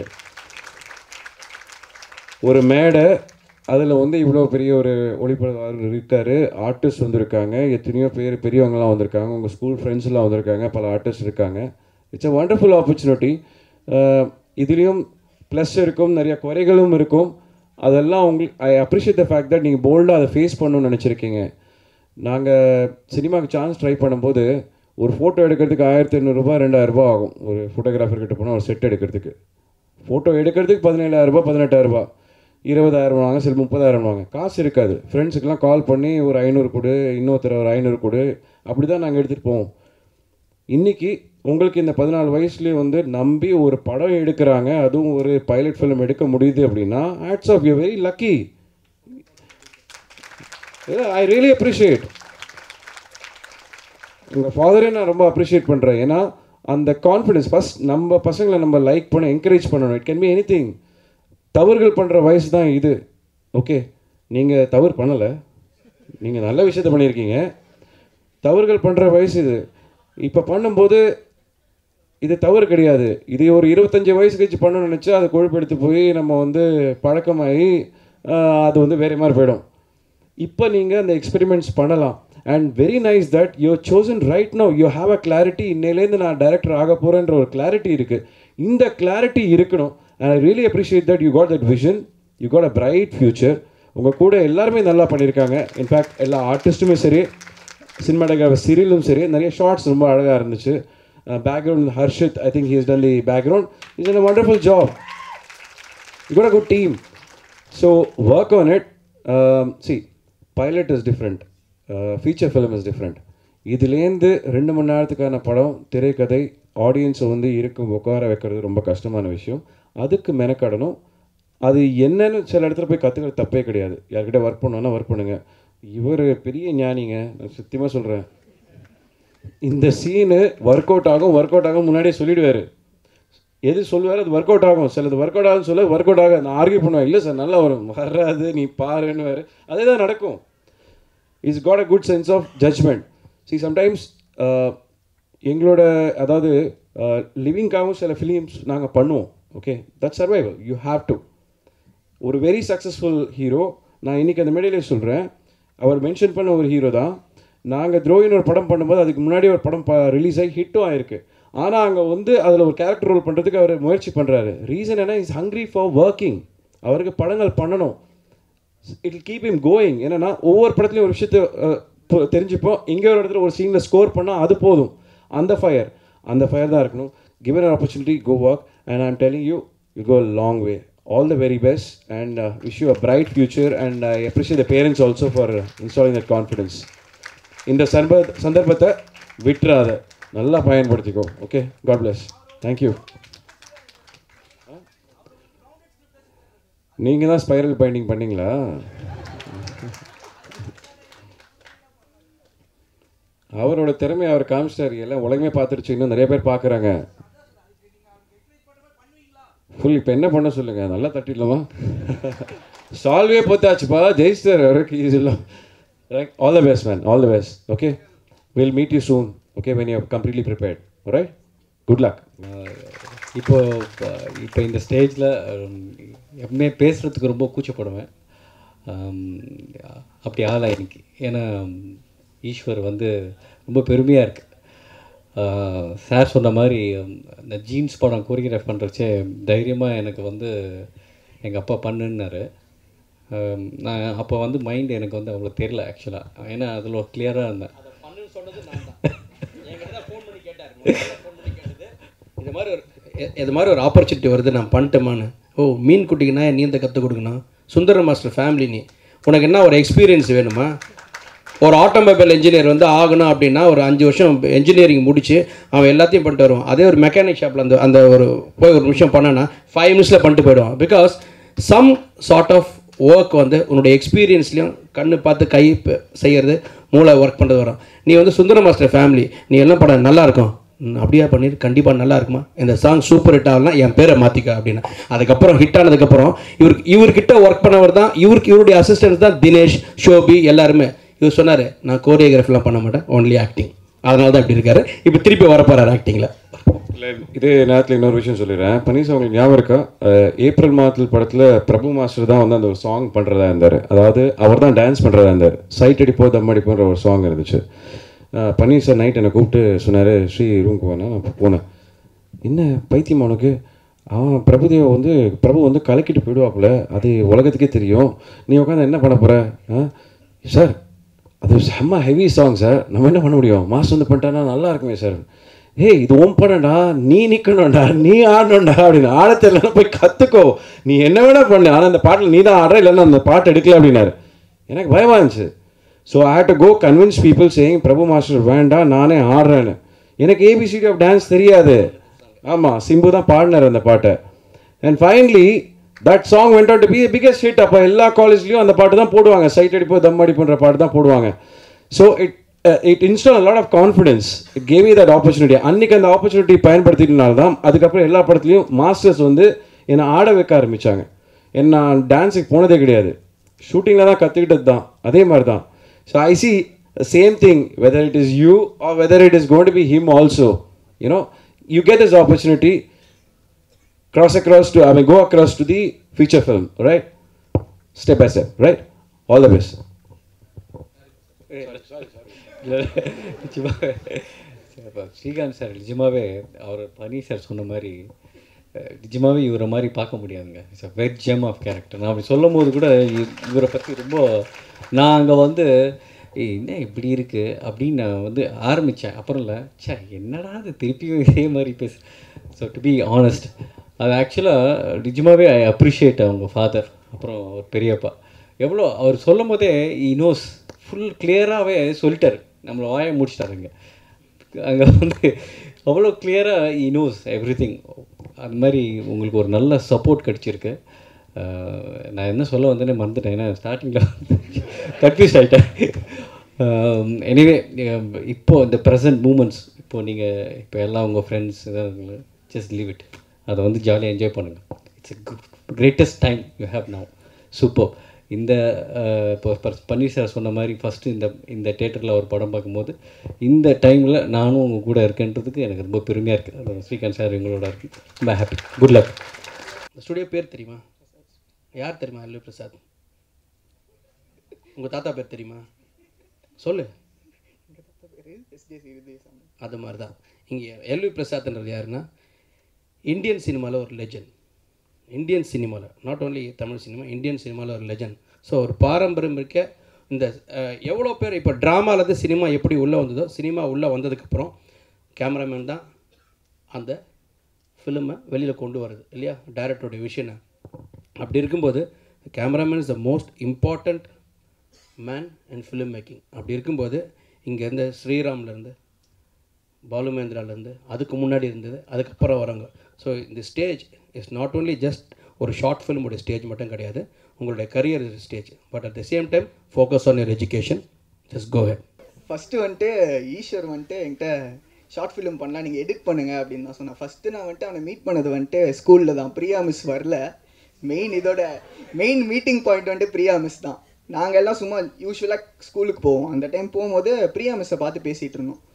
ஒரு மேடை அதில் வந்து இவ்வளோ பெரிய ஒரு ஒளிப்பதிவாளர் இருக்கார் ஆர்டிஸ்ட் வந்திருக்காங்க எத்தனையோ பேர் பெரியவங்கலாம் வந்திருக்காங்க உங்கள் ஸ்கூல் ஃப்ரெண்ட்ஸ்லாம் வந்திருக்காங்க பல ஆர்டிஸ்ட் இருக்காங்க இட்ஸ் a வண்டர்ஃபுல் ஆப்பர்ச்சுனிட்டி இதுலேயும் ப்ளஸ் இருக்கும் நிறைய குறைகளும் இருக்கும் அதெல்லாம் உங்களுக்கு I appreciate the fact that நீங்கள் போல்டாக அதை ஃபேஸ் பண்ணணும்னு நினச்சிருக்கீங்க நாங்கள் சினிமாவுக்கு சான்ஸ் ட்ரை பண்ணும்போது ஒரு ஃபோட்டோ எடுக்கிறதுக்கு ஆயிரத்தி ஐநூறுரூபா ரெண்டாயிரரூபா ஆகும் ஒரு ஃபோட்டோகிராஃபர் கிட்ட போனால் ஒரு செட் எடுக்கிறதுக்கு ஃபோட்டோ எடுக்கிறதுக்கு பதினேழாயிரரூபா பதினெட்டாயிரரூபா இருபதாயிரம் வாங்க சில முப்பதாயிரம் வாங்க காசு இருக்காது ஃப்ரெண்ட்ஸுக்கெலாம் கால் பண்ணி ஒரு ஐநூறு கொடு இன்னொருத்தர் ஒரு ஐநூறு கொடு அப்படி தான் நாங்கள் எடுத்துகிட்டு போவோம் இன்னைக்கு உங்களுக்கு இந்த பதினாலு வயசுலேயே வந்து நம்பி ஒரு படம் எடுக்கிறாங்க அதுவும் ஒரு பைலட் ஃபிலிம் எடுக்க முடியுது அப்படின்னா hats off you very lucky I really appreciate உங்கள் ஃபாதரே நான் ரொம்ப அப்ரிஷியேட் பண்ணுறேன் ஏன்னா அந்த கான்ஃபிடன்ஸ் ஃபஸ்ட் நம்ம பசங்களை நம்ம லைக் பண்ண என்கரேஜ் பண்ணணும் it can be anything தவறுகள் பண்ணுற வயசு தான் இது ஓகே நீங்கள் தவறு பண்ணலை நீங்கள் நல்ல விஷயத்த பண்ணியிருக்கீங்க தவறுகள் பண்ணுற வயசு இது இப்போ பண்ணும்போது இது தவறு கிடையாது இது ஒரு இருபத்தஞ்சி வயசு கழிச்சு பண்ணணும்னு நினச்சா அது கொழுப்பெடுத்து போய் நம்ம வந்து பழக்கமாகி ஆஹ், அது வந்து வேறு மாதிரி போயிடும் இப்போ நீங்கள் அந்த எக்ஸ்பெரிமெண்ட்ஸ் பண்ணலாம் and very nice that you chosen right no you have a clarity இன்னையிலேருந்து நான் டைரக்டர் ஆக போகிறேன்ற ஒரு கிளாரிட்டி இருக்குது இந்த கிளாரிட்டி இருக்கணும் and I really appreciate that you got that vision you got a bright future உங்கள் கூட எல்லாருமே நல்லா பண்ணியிருக்காங்க இன்ஃபேக்ட் எல்லா ஆர்டிஸ்ட்டுமே சரி சினிமாட்டோகிராஃபர் சீரியலும் சரி நிறைய ஷார்ட்ஸ் ரொம்ப அழகாக இருந்துச்சு background Harshit I think he's done the background is a wonderful job you got a good team so work on it um, see pilot is different uh, feature film is different இதுலேருந்து ரெண்டு மணி நேரத்துக்கான படம் திரைக்கதை ஆடியன்ஸை வந்து இருக்கும் உட்கார வைக்கிறது ரொம்ப கஷ்டமான விஷயம் அதுக்கு மெனக்கடணும் அது என்னன்னு சில இடத்துல போய் கற்றுக்கிறது தப்பே கிடையாது யார்கிட்ட ஒர்க் பண்ணோன்னா ஒர்க் பண்ணுங்க இவர் பெரிய ஞானிங்க நான் சத்தியமாக சொல்கிறேன் இந்த சீனு ஒர்க் அவுட் ஆகும் ஒர்க் அவுட் ஆகும் முன்னாடியே சொல்லிடுவார் எது சொல்லுவார் அது ஒர்க் அவுட் ஆகும் சிலது ஒர்க் அவுட் ஆகும்னு சொல்ல ஒர்க் அவுட் ஆகாது நான் ஆர்கியூ பண்ணுவேன் இல்லை சார் நல்லா வரும் வராது நீ பாருன்னு அதே தான் நடக்கும் is got a good sense of judgement சி சம்டைம்ஸ் எங்களோட அதாவது லிவிங்காகவும் சில ஃபிலிம்ஸ் நாங்கள் பண்ணுவோம் okay that survival you have to ஒரு வெரி சக்ஸஸ்ஃபுல் ஹீரோ நான் இன்றைக்கி அந்த மேடையிலே சொல்கிறேன் அவர் மென்ஷன் பண்ண ஒரு ஹீரோ தான் நாங்கள் துரோகின்னு ஒரு படம் பண்ணும்போது அதுக்கு முன்னாடி ஒரு படம் ரிலீஸ் ஆகி ஹிட்டும் ஆயிருக்கு ஆனால் அங்கே வந்து அதில் ஒரு கேரக்டர் ரோல் பண்ணுறதுக்கு அவர் முயற்சி பண்ணுறாரு ரீசன் என்ன இஸ் ஹங்க்ரி ஃபார் ஒர்க்கிங் அவருக்கு படங்கள் பண்ணணும் இட் கீப் இம் கோயிங் என்னன்னா ஒவ்வொரு படத்துலையும் ஒரு விஷயத்தை அஹ், பு- தெரிஞ்சுப்போம் இங்கே ஒரு இடத்துல ஒரு சீனில் ஸ்கோர் பண்ணால் அது போதும் அந்த ஃபயர் அந்த ஃபயர் தான் இருக்கணும் given opportunity go work and I'm telling you you go long way all the very best and wish you a bright future and I appreciate the parents also for installing that confidence இந்த சர்ப சந்தர்ப்பத்தை விட்டுறாத நல்லா பயன்படுத்திக்கோ okay God bless thank you நீங்கள் தான் spiral binding பண்ணீங்களா அவரோட திறமை அவர் காமிச்சிட்டாரு எல்லாம் உலகமே பார்த்துருச்சு இன்னும் நிறைய பேர் பார்க்குறாங்க ஃபுல் இப்போ என்ன பண்ண சொல்லுங்க நல்லா தட்டிடலாமா சால்வே போத்தாச்சுப்பா ஜெயிஸ்டர் அவருக்கு ஈஸிலாம் all the best man all the best okay will meet you soon okay when you completely prepared right good luck
இப்போ இப்போ இந்த ஸ்டேஜில் எப்பவுமே பேசுகிறதுக்கு ரொம்ப கூச்சப்படுவேன் ஆம், அப்படி ஆகலை இன்னைக்கு ஏன்னா ஈஸ்வர் வந்து ரொம்ப பெருமையாக இருக்குது சார் சொன்ன மாதிரி இந்த ஜீன்ஸ் படம் கோரியோகிராஃப் பண்ணுறச்சே தைரியமாக எனக்கு வந்து எங்கள் அப்பா பண்ணுன்னாரு ஆம், நான் அப்போ வந்து மைண்ட் எனக்கு வந்து அவ்வளோ தெரில ஆக்சுவலாக ஏன்னா அதில் கிளியராக இருந்தேன்
இது மாதிரி ஒரு இ- இது மாதிரி ஒரு ஆப்பர்ச்சுனிட்டி வருது நான் பண்ணிட்டேமான்னு ஓ மீன் குட்டிக்கு நான் நீந்த கற்றுக் கொடுக்கணும் சுந்தர மாஸ்டர் ஃபேமிலி நீ உனக்கு என்ன ஒரு எக்ஸ்பீரியன்ஸ் வேணுமா ஒரு ஆட்டோமொபைல் இன்ஜினியர் வந்து ஆகணும் அப்படின்னா ஒரு அஞ்சு வருஷம் இன்ஜினியரிங் முடிச்சு அவன் எல்லாத்தையும் பண்ணிட்டு வருவான் அதே ஒரு மெக்கானிக் ஷாப்பில் அந்த அந்த ஒரு போய் ஒரு நிமிஷம் பண்ணனா ஃபைவ் மினிட்ஸில் பண்ணிட்டு போயிடுவான் because some sort of work வந்து உன்னுடைய எக்ஸ்பீரியன்ஸ்லையும் கண்ணு பார்த்து கை ப- செய்யறது மூளை ஒர்க் பண்ணுறது வரும் நீ வந்து சுந்தர மாஸ்டர் ஃபேமிலி நீ எல்லாம் படம் நல்லா இருக்கும் ம், அப்படியா பண்ணிரு கண்டிப்பாக நல்லா இருக்குமா இந்த சாங் சூப்பர் ஹிட் ஆகலாம் என் பேரை மாற்றிக்க அப்படின்னு அதுக்கப்புறம் ஹிட் ஆனதுக்கப்புறம் இவருக்கு இவர்கிட்ட ஒர்க் பண்ணவர் தான் இவருக்கு இவருடைய அசிஸ்டன்ஸ் தான் தினேஷ் ஷோபி எல்லாருமே இவர் சொன்னார் நான் கோரியோகிராஃபிலாம் பண்ண மாட்டேன் ஒன்லி ஆக்டிங் அதனால தான் இப்படி இருக்காரு இப்போ திருப்பி வரப்போறாரு ஆக்டிங்கில்
இல்லை இதே நேரத்தில் இன்னொரு விஷயம் சொல்லிடுறேன் பன்னீர்செல்வம் உங்களுக்கு ஞாபகம் இருக்கா அஹ், ஏப்ரல் மாதத்தில் படத்தில் பிரபு மாஸ்டர் தான் வந்து அந்த ஒரு சாங் பண்ணுறதா இருந்தார் அதாவது அவர் தான் டான்ஸ் பண்ணுறதா இருந்தார் சைட் அடிப்போ தம் அடிப்போன்ற ஒரு சாங் இருந்துச்சு அஹ், பன்னீர் சார் நைட் என்னை கூப்பிட்டு சொன்னார் ஸ்ரீ ரூமுக்கு போனேன் நான் போனேன் என்ன பைத்தியம் உனக்கு அவன் பிரபுதேவா வந்து பிரபு வந்து கலக்கிட்டு போயிடுவாப்புல அது உலகத்துக்கே தெரியும் நீ உட்காந்து என்ன பண்ண போகிற சார் அது செம்ம ஹெவி சாங் சார் நம்ம என்ன பண்ண முடியும் மாஸ் வந்து பண்ணிட்டானா நல்லா இருக்குமே சார் ஏய் இது உன் படம்டா நீ நிற்கணும்டா நீ ஆடணும்டா அப்படின்னு ஆட தெரியலன்னா போய் கற்றுக்கோ நீ என்ன வேணா பண்ணு ஆனால் அந்த பாட்டில் நீ தான் ஆடுற இல்லைன்னா அந்த பாட்டு எடுக்கல அப்படின்னாரு எனக்கு பயமா இருந்துச்சு so I had to go convince people saying Prabhu master வேண்டாம் நானே ஆடுறேன்னு எனக்கு ஏபிசிடி ஆஃப் டான்ஸ் தெரியாது ஆமாம் சிம்பு தான் பாடினார் அந்த பாட்டை and finally that song went out to be biggest hit அப்போ எல்லா காலேஜ்லேயும் அந்த பாட்டு தான் போடுவாங்க சைட் அடிப்போ தம் அடிப்புன்ற பாட்டு தான் போடுவாங்க so it it install lot of confidence it gave that opportunity அன்னைக்கு அந்த ஆப்பர்ச்சுனிட்டி பயன்படுத்தினால தான் அதுக்கப்புறம் எல்லா படத்துலையும் மாஸ்டர்ஸ் வந்து என்னை ஆட வைக்க ஆரம்பித்தாங்க என்ன நான் டான்ஸுக்கு போனதே கிடையாது ஷூட்டிங்கில் தான் கற்றுக்கிட்டது தான் அதே மாதிரி தான் so I see same thing whether it is you are whether it is going to be him also you know you get this opportunity cross across to I mean go across to the feature film, right? Step by step, right? All the best.
நிச்சயமாக இப்போ Srikanth sir நிஜமாவே அவர் பனி sir சொன்ன மாதிரி அஹ், நிஜமாவே இவரை மாதிரி பார்க்க முடியாதுங்க it's a wet gem of character நான் அப்படி சொல்லும் போது கூட இ- இவரை பற்றி ரொம்ப நான் அங்கே வந்து "ஏய், என்ன இப்படி இருக்குது அப்படின்னு நான் வந்து ஆரம்பித்தேன் அப்புறம் இல்லை சே என்னடா அது திருப்பியும் இதே மாதிரி பேசு ஸோ டு பி ஆனஸ்ட் அது ஆக்சுவலாக நிஜமாவே ஐ அப்ரிஷியேட் அவங்க ஃபாதர் அப்புறம் அவர் பெரியப்பா எவ்வளோ அவர் சொல்லும் போதே இனோஸ் ஃபுல் கிளியராகவே சொல்லிட்டாரு நம்மளை வாயை முடிச்சிட்டாருங்க அங்கே வந்து அவ்வளோ கிளியராக இனோஸ் எவ்ரி திங் அது மாதிரி உங்களுக்கு ஒரு நல்ல சப்போர்ட் கிடச்சிருக்கு அஹ் நான் என்ன சொல்ல வந்தேனே மறந்துட்டேன் ஏன்னா ஸ்டார்டிங்கில் கன்ஃபியூஸ் ஆகிட்டேன் எனிவே இப்போ இந்த ப்ரெசன்ட் மூமெண்ட்ஸ் இப்போ நீங்கள் இப்போ எல்லாம் உங்கள் ஃப்ரெண்ட்ஸ் இதாக ஜஸ்ட் லீவ் இட் அதை வந்து ஜாலியாக என்ஜாய் பண்ணுங்கள் it's greatest time you have now super இந்த அஹ், இப்போ பர்- பன்னீர் சார் சொன்ன மாதிரி ஃபஸ்ட்டு இந்த இந்த தேட்டரில் ஒரு படம் பார்க்கும்போது இந்த டைமில் நானும் உங்கள் கூட இருக்கேன்றதுக்கு எனக்கு ரொம்ப பெருமையாக இருக்குது அது ஸ்ரீகாந்த் சார் எங்களோட இருக்கு ரொம்ப ஹாப்பி குட் லக்
இந்த ஸ்டுடியோ பேர் தெரியுமா யார் தெரியுமா எல்வி பிரசாத் உங்கள் தாத்தா பேர் தெரியுமா சொல்லு அது மாதிரி தான் இங்கே எல்வி பிரசாத்ன்றது யாருன்னா இந்தியன் சினிமாவில் ஒரு லெஜண்ட் இந்தியன் சினிமாவில் not only Tamil cinema Indian சினிமாவில் ஒரு லெஜண்ட் ஸோ ஒரு பாரம்பரியம் இருக்க இந்த அஹ், எவ்வளோ பேர் இப்போ ட்ராமாலேருந்து சினிமா எப்படி உள்ளே வந்ததோ சினிமா உள்ளே வந்ததுக்கப்புறம் கேமராமேன் தான் அந்த ஃபிலிமை வெளியில் கொண்டு வருது இல்லையா டைரக்டருடைய விஷனை அப்படி இருக்கும்போது cameraman is the most important man and film making அப்படி இருக்கும்போது இங்கே இருந்த ஸ்ரீராம்லேருந்து பாலுமேந்திராலேருந்து அதுக்கு முன்னாடி இருந்தது அதுக்கப்புறம் வரவங்க ஸோ இந்த stage is not only just ஒரு ஷார்ட் ஃபிலிமோட ஸ்டேஜ் மட்டும் கிடையாது உங்களுடைய career stage but at the same time focus on your education just go ahead
first வந்துட்டு ஈஸ்வர் வந்துட்டு என்கிட்ட ஷார்ட் ஃபிலிம் பண்ணலாம் நீங்கள் எடிட் பண்ணுங்க அப்படின்னு தான் சொன்னேன் ஃபஸ்ட்டு நான் வந்துட்டு அவனை மீட் பண்ணது வந்துட்டு ஸ்கூலில் தான் பிரியா மிஸ் வரல மெயின் இதோட மெயின் மீட்டிங் பாயிண்ட் வந்துட்டு பிரியா மிஸ் தான் நாங்கள் எல்லாம் சும்மா யூஸ்வலாக ஸ்கூலுக்கு போவோம் அந்த டைம் போகும்போது பிரியா மிஸ்ஸை பார்த்து பேசிகிட்டு இருந்தோம்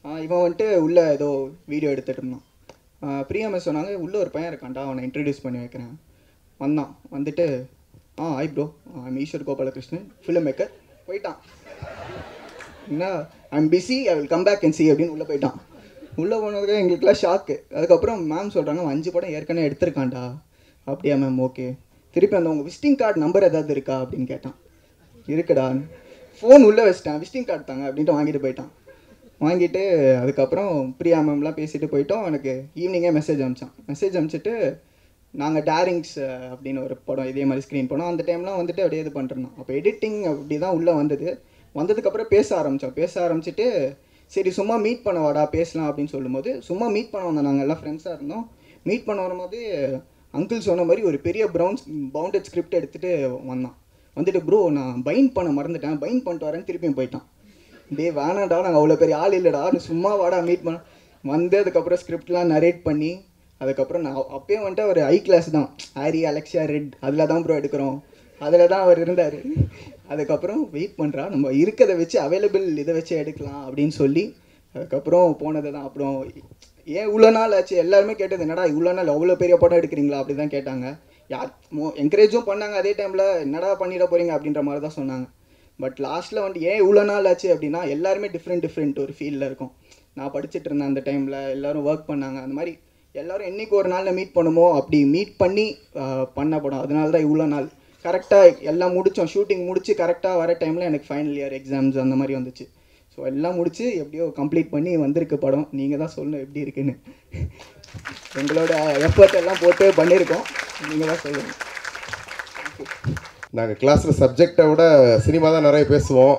ஆஹ் இவன் வந்துட்டு உள்ளே ஏதோ வீடியோ எடுத்துகிட்டு இருந்தான் ஆஹ் பிரியா மிஸ் சொன்னாங்க உள்ளே ஒரு பையன் இருக்கான்டா அவனை இன்ட்ரடியூஸ் பண்ணி வைக்கிறேன் வந்தான் வந்துட்டு ah I bro I'm Eswar Gopalakrishnan film maker போயிட்டான் என்ன I'm busy I will come back and see அப்படின்னு உள்ளே போயிட்டான் உள்ளே போனதுக்கு எங்களுக்குலாம் ஷாக்கு அதுக்கப்புறம் மேம் சொல்கிறாங்க அவன் அஞ்சு படம் ஏற்கனவே எடுத்திருக்கான்டா அப்படியா மேம் ஓகே திருப்பி அந்த உங்கள் விசிட்டிங் கார்டு நம்பர் ஏதாவது இருக்கா அப்படின்னு கேட்டான் இருக்குடா ஃபோன் உள்ளே வச்சிட்டேன் விசிட்டிங் கார்டு தாங்க அப்படின்ட்டு வாங்கிட்டு போயிட்டான் வாங்கிட்டு அதுக்கப்புறம் பிரியா மேம்லாம் பேசிட்டு போயிட்டோம் எனக்கு ஈவினிங்கே மெசேஜ் அனுப்பிச்சான் மெசேஜ் அனுப்பிச்சிட்டு நாங்கள் டேரிங்ஸ் அப்படின்னு ஒரு படம் இதே மாதிரி ஸ்க்ரீன் பண்ணோம் அந்த டைம்லாம் வந்துட்டு அப்படியே இது பண்ணிருந்தோம் அப்போ எடிட்டிங் அப்படி தான் உள்ளே வந்தது வந்ததுக்கப்புறம் பேச ஆரம்பித்தோம் பேச ஆரம்பிச்சிட்டு சரி சும்மா மீட் பண்ண வாடா பேசலாம் அப்படின்னு சொல்லும்போது சும்மா மீட் பண்ண வந்தோம் நாங்கள் எல்லாம் ஃப்ரெண்ட்ஸாக இருந்தோம் மீட் பண்ண வரும்போது அங்கிள் சொன்ன மாதிரி ஒரு பெரிய ப்ரௌன் பவுண்டட் ஸ்கிரிப்ட் எடுத்துகிட்டு வந்தான் வந்துட்டு ப்ரோ நான் பைண்ட் பண்ண மறந்துட்டேன் பைண்ட் பண்ணிட்டு வரேன்னு திருப்பியும் போயிட்டான் டேய் வேணாடா நாங்கள் அவ்வளோ பெரிய ஆள் இல்லைடா நீ சும்மா வாடா மீட் பண்ண வந்து அதுக்கப்புறம் ஸ்கிரிப்ட்லாம் நரேட் பண்ணி அதுக்கப்புறம் நான் அப்பயே வந்துட்டு அவர் ஐ கிளாஸ் தான் ஹாரி அலெக்ஸியா ரெட் அதில் தான் ப்ரோ எடுக்கிறோம் அதில் தான் அவர் இருந்தார் அதுக்கப்புறம் வெயிட் பண்ணுறா நம்ம இருக்கிறத வச்சு அவைலபிள் இதை வச்சு எடுக்கலாம் அப்படின்னு சொல்லி அதுக்கப்புறம் போனது தான் அப்புறம் ஏன் இவ்வளோ நாள் ஆச்சு எல்லாருமே கேட்டது என்னடா இவ்வளோ நாள் அவ்வளோ பெரிய படம் எடுக்கிறீங்களா அப்படி தான் கேட்டாங்க யார் மோ என்கரேஜும் பண்ணாங்க அதே டைமில் என்னடா பண்ணிட போகிறீங்க அப்படின்ற மாதிரி தான் சொன்னாங்க பட் லாஸ்ட்டில் வந்துட்டு ஏன் இவ்வளோ நாள் ஆச்சு அப்படின்னா எல்லாருமே டிஃப்ரெண்ட் டிஃப்ரெண்ட் ஒரு ஃபீல்டில் இருக்கும் நான் படிச்சுட்டு இருந்தேன் அந்த டைமில் எல்லாரும் ஒர்க் பண்ணாங்க அந்த மாதிரி எல்லாரும் என்னைக்கு ஒரு நாளில் மீட் பண்ணுமோ அப்படி மீட் பண்ணி ஆஹ், பண்ண படம் அதனால தான் இவ்வளோ நாள் கரெக்டாக எல்லாம் முடித்தோம் ஷூட்டிங் முடிச்சு கரெக்டாக வர டைமில் எனக்கு ஃபைனல் இயர் எக்ஸாம்ஸ் அந்த மாதிரி வந்துச்சு ஸோ எல்லாம் முடிச்சு எப்படியோ கம்ப்ளீட் பண்ணி வந்திருக்கு படம் நீங்கள் தான் சொல்லணும் எப்படி இருக்குன்னு எங்களோட எஃபர்ட் எல்லாம் போட்டு பண்ணியிருக்கோம் நீங்கள் தான் சொல்லணும்
நாங்கள் கிளாஸில் சப்ஜெக்டை விட சினிமா தான் நிறைய பேசுவோம்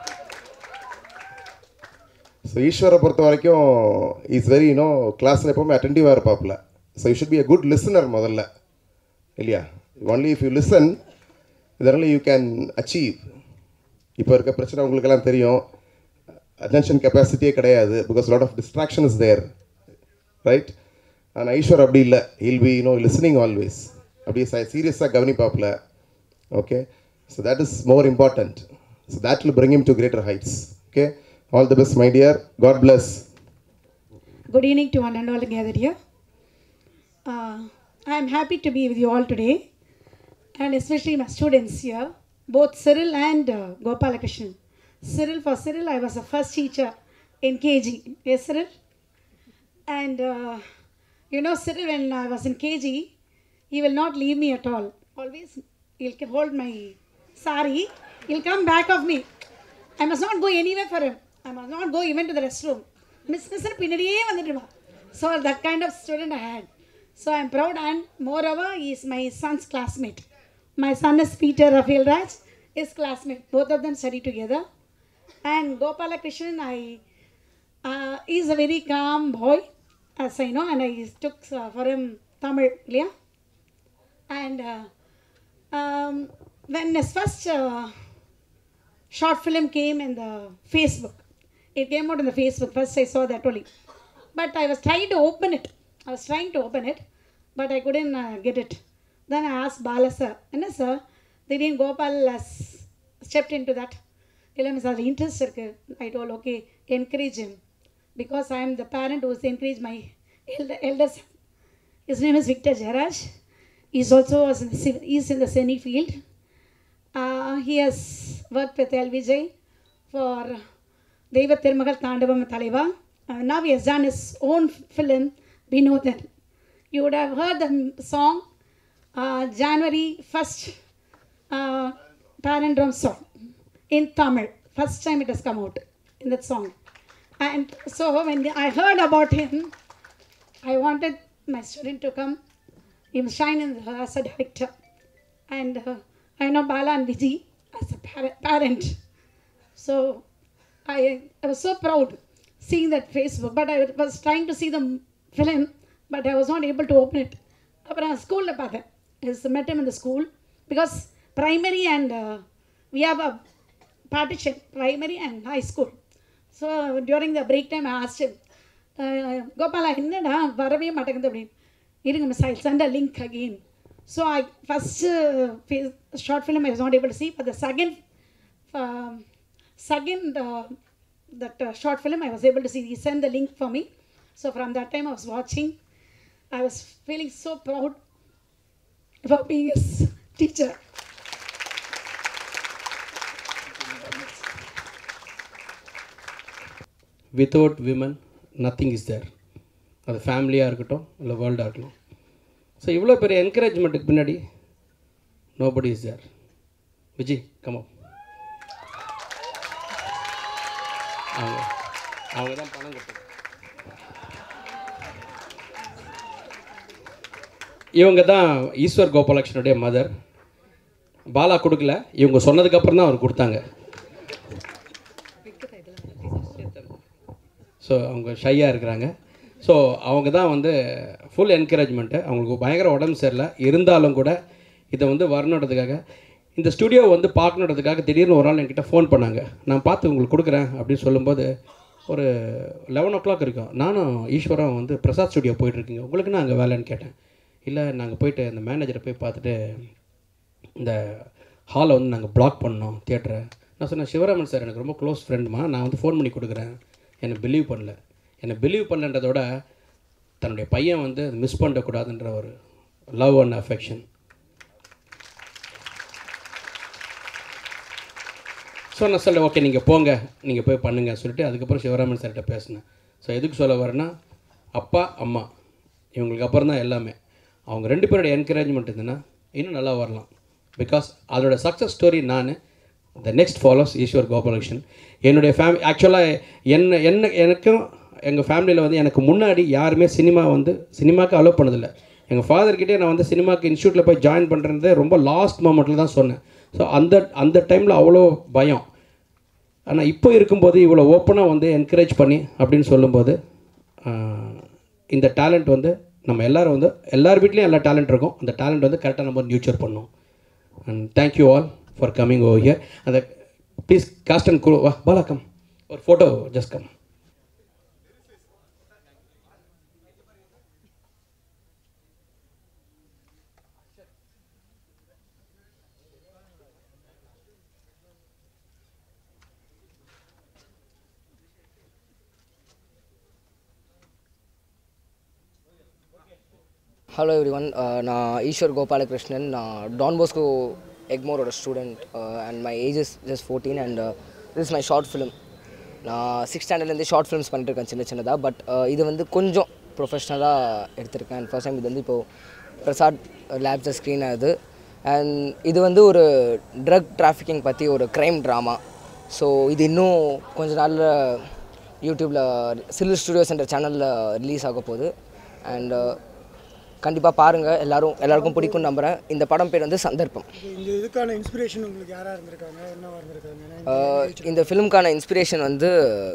ஸோ ஈஸ்வரை பொறுத்த வரைக்கும் இஸ் வெரி யூனோ கிளாஸில் எப்போவுமே அட்டென்டிவாக இருப்பாப்புல so you should be a good listener முதல்ல இல்லையா ஒன்லி இஃப் யூ லிசன் இதனால யூ கேன் அச்சீவ் இப்போ இருக்க பிரச்சனை உங்களுக்கெல்லாம் தெரியும் அட்டென்ஷன் கெப்பாசிட்டியே கிடையாது because lot of distraction is there right ஆனால் ஈஸ்வர் அப்படி இல்லை he'll be you know listening always அப்படியே சீரியஸாக கவனிப்பாப்புல okay so that is more important so that will bring him to greater heights okay all the best my dear god bless
Good evening to one and all gathered here. Uh, I am happy to be with you all today, and especially my students here, both Cyril and uh, Gopalakrishnan. Cyril, for Cyril, I was a first teacher in KG. Yes, Cyril? And uh, you know, Cyril, when I was in KG, he will not leave me at all. Always, he'll hold my sari, he'll come back of me. I must not go anywhere for him. I must not go even to the restroom. Miss Miss பின்னாடியே வந்துடுவா so that kind of student I had. So I'm proud and moreover he is my son's classmate. My son is Peter Rafael Raj, his classmate. Both of them study together. And Gopala Krishnan, I uh, he's a very calm boy, as I know, and I took uh, for him Tamil, yeah. And uh, um, when his first uh, short film came in the Facebook. It came out in the Facebook. First I saw that only. But I was trying to open it. I was trying to open it, but I couldn't uh, get it. Then I asked Bala sir, என்ன sir, திடீர்னு Gopal has stepped into that. இல்லை miss அதில் interest இருக்குது I told okay encourage him because I am the parent who has encouraged my elder, elder son. His name is Victor Jaraj. He's also was in the, civ- he's in the Seni field. Uh, he has worked with L. Vijay for Deva Tirmagal Tandavam Taleva. Uh, now he has done his own film, Binodhan. You would have heard the m- song uh, January 1st, uh, Parandram song in Tamil. First time it has come out in that song. And so when I heard about him, I wanted my student to come, he will shine in the, as a director. And uh, I know Bala and Vijay as a par- parent. So I, I was so proud seeing that Facebook, but I was trying to see the film, but I was not able to open it. அப்புறம் ஸ்கூலில் பார்த்தேன் is met him in the school because primary and uh, we have a partition, primary and high school. So during the break time, I asked him, uh, கோபாலா என்னடா வரவே மாட்டேங்குது அப்படின்னு இருங்க miss I send a link again. So I first uh, phase- short film I was not able to see, but the second um, second uh, that uh, short film, I was able to see. He sent the link for me. So from that time, I was watching. I was feeling so proud about being his teacher.
Without women nothing is there அது ஃபேமிலியாக இருக்கட்டும் இல்லை வேர்ல்டாக இருக்கட்டும் so இவ்வளோ பெரிய என்கரேஜ்மெண்ட்டுக்கு பின்னாடி nobody is there Vijay கமோ அவங்க அவங்க தான் பணம் கொடுத்தது இவங்க தான் ஈஸ்வர் கோபாலகிருஷ்ணனுடைய மதர் பாலா கொடுக்கல இவங்க சொன்னதுக்கப்புறம் தான் அவர் கொடுத்தாங்க ஸோ அவங்க ஷையாக இருக்கிறாங்க ஸோ அவங்க தான் வந்து ஃபுல் என்கரேஜ்மெண்ட்டு அவங்களுக்கு பயங்கர உடம்பு சரியில்லை இருந்தாலும் கூட இதை வந்து வரணுன்றதுக்காக இந்த ஸ்டுடியோ வந்து பார்க்கணுன்றதுக்காக திடீர்னு ஒரு நாள் என்கிட்ட ஃபோன் பண்ணாங்க நான் பார்த்து உங்களுக்கு கொடுக்குறேன் அப்படின்னு சொல்லும்போது ஒரு லெவன் ஓ கிளாக் இருக்கும் நானும் ஈஸ்வரம் வந்து பிரசாத் ஸ்டுடியோ போயிட்டுருக்கீங்க உங்களுக்கு நான் அங்கே வேலைன்னு கேட்டேன் இல்லை நாங்கள் போயிட்டு அந்த மேனேஜரை போய் பார்த்துட்டு இந்த ஹாலை வந்து நாங்கள் பிளாக் பண்ணோம் தியேட்டரை நான் சொன்னேன் சிவராமன் சார் எனக்கு ரொம்ப க்ளோஸ் ஃப்ரெண்டுமா நான் வந்து ஃபோன் பண்ணி கொடுக்குறேன் என்னை பிலீவ் பண்ணல என்னை பிலீவ் பண்ணன்றதோட தன்னுடைய பையன் வந்து மிஸ் பண்ணக்கூடாதுன்ற ஒரு லவ் அண்ட் அஃபெக்ஷன் ஸோ நான் சொல்ல ஓகே நீங்கள் போங்க நீங்கள் போய் பண்ணுங்க சொல்லிட்டு அதுக்கப்புறம் சிவராமன் சார்கிட்ட பேசினேன் ஸோ எதுக்கு சொல்ல வரேன்னா அப்பா அம்மா இவங்களுக்கு அப்புறம் தான் எல்லாமே அவங்க ரெண்டு பேரோட என்கரேஜ்மெண்ட் இருந்ததுன்னா இன்னும் நல்லா வரலாம் பிகாஸ் அதோட சக்ஸஸ் ஸ்டோரி நான் the next follows Eswar Gopalakrishnan என்னுடைய ஃபேமிலி ஆக்சுவலாக என்ன என்ன எனக்கும் எங்கள் ஃபேமிலியில் வந்து எனக்கு முன்னாடி யாருமே சினிமா வந்து சினிமாவுக்கு அலோவ் பண்ணதில்லை எங்கள் ஃபாதர்கிட்டே நான் வந்து சினிமாக்கு இன்ஸ்டியூட்டில் போய் ஜாயின் பண்ணுறது ரொம்ப லாஸ்ட் மூமெண்ட்டில் தான் சொன்னேன் ஸோ அந்த அந்த டைமில் அவ்வளோ பயம் ஆனால் இப்போ இருக்கும்போது இவ்வளோ ஓப்பனாக வந்து என்கரேஜ் பண்ணி அப்படின்னு சொல்லும்போது ஆஹ், இந்த டேலண்ட் வந்து நம்ம எல்லாரும் வந்து எல்லார் வீட்லேயும் எல்லா டேலண்ட் இருக்கும் அந்த டேலண்ட் வந்து கரெக்டாக நம்ம நியூச்சர் பண்ணோம் and thank you all for coming over here அந்த ப்ளீஸ் காஸ்ட் அண்ட் குழு வா பாலா கம் ஒரு photo just come
hello everyone நான் ஈஸ்வர் கோபாலகிருஷ்ணன் நான் டான் போஸ்கோ எக்மோரோட student and my age is just fourteen and this my short film நான் six ஸ்டாண்டர்ட்லேருந்து short films பண்ணிட்டு இருக்கேன் சின்ன சின்னதாக பட் இது வந்து கொஞ்சம் ப்ரொஃபஷ்னலாக எடுத்திருக்கேன் அண்ட் ஃபர்ஸ்ட் டைம் இது வந்து இப்போது பிரசாத் லேப்ஸில் ஸ்க்ரீன் ஆகுது அண்ட் இது வந்து ஒரு ட்ரக் டிராஃபிக்கிங் பற்றி ஒரு க்ரைம் ட்ராமா ஸோ இது இன்னும் கொஞ்ச நாளில் யூடியூப்பில் சில்லு ஸ்டுடியோஸ் என்ற சேனலில் ரிலீஸ் ஆக போகுது அண்ட் கண்டிப்பாக பாருங்கள் எல்லாரும் எல்லாருக்கும் பிடிக்கும்னு நம்புகிறேன் இந்த படம் பேர் வந்து சந்தர்ப்பம்
இந்த இதுக்கான இன்ஸ்பிரேஷன் உங்களுக்கு யாராக இருந்திருக்காங்க என்னவா இருந்திருக்காங்க ஏன்னா
ஆஹ் இந்த ஃபிலிம்க்கான இன்ஸ்பிரேஷன் வந்து